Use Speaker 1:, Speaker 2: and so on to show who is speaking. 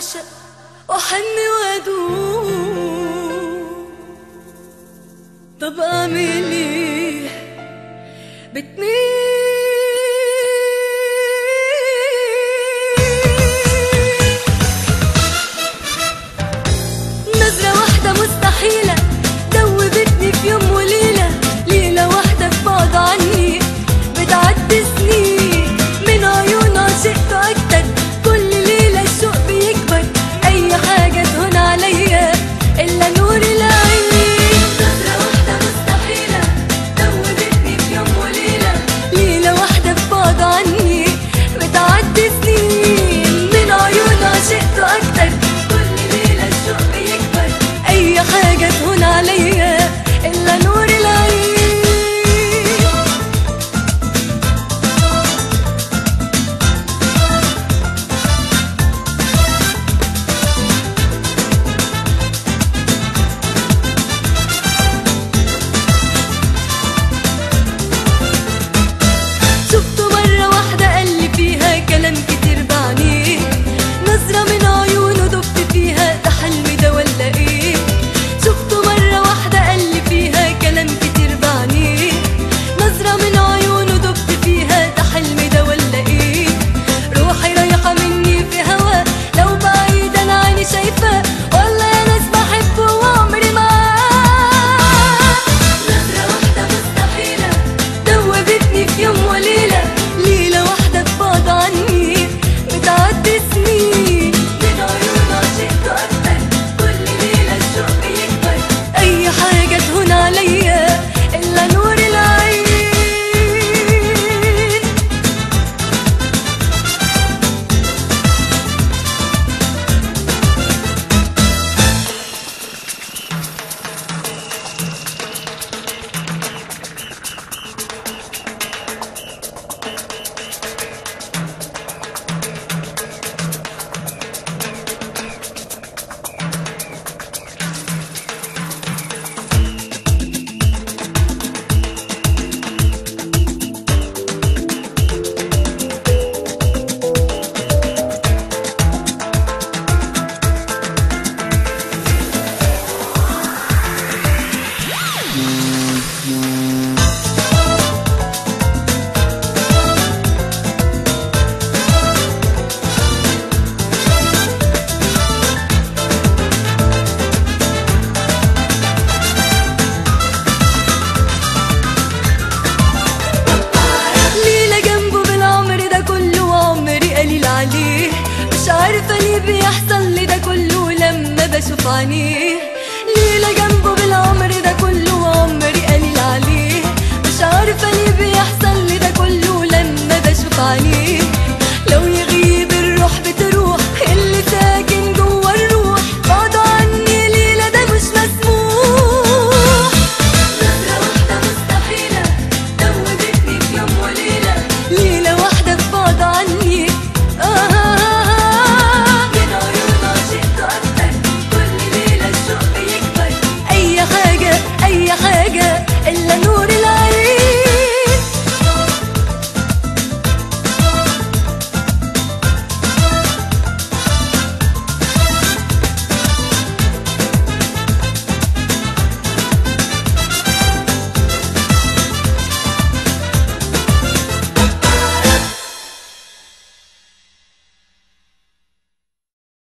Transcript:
Speaker 1: أعشق وأحن وأدوب طب أعمل إيه بتميل نظرة واحدة مستحيلة دوبتني في يوم وليلة ليلة واحدة في بعد عني بتعدي سنين من عيون عشقت أكتر كل ليلة الشوق بيكبر أي حاجة تهون عليا إلا نور العين نظرة واحدة مستحيلة دوبتني في يوم وليلة ليلة واحدة في بعد عني بتعدي سنين من عيون عشقت أكتر كل ليلة الشوق بيكبر أي حاجة تهون عليا إلا نور العين شفته مرة واحدة قال لي فيها كلام كتير بعديه نظرة من عيونه دبت فيها ده حلمي ده ولا ايه شفته مرة واحدة قال لي فيها كلام كتير بعديه نظرة من عيونه دبت فيها ده حلمي ده ولا ايه روحي رايحة مني في هوا لو بعيد انا عيني شايفاه والله يا ناس بحبه وعمري معاه نظرة واحدة مستحيلة دوبتني في يوم وليلة ليلة واحدة في بعد عني بتعدي سنين من عيون عشقت أكتر كل ليلة الشوق بيكبر أي حاجة تهون عليا إلا نور العين ليلة جنبه بالعمر ده كله وعمري قليل عليه مش عارفة ليه بيحصل لي ده كله لما بشوف عينيه ليلة جنبه بالعمر ده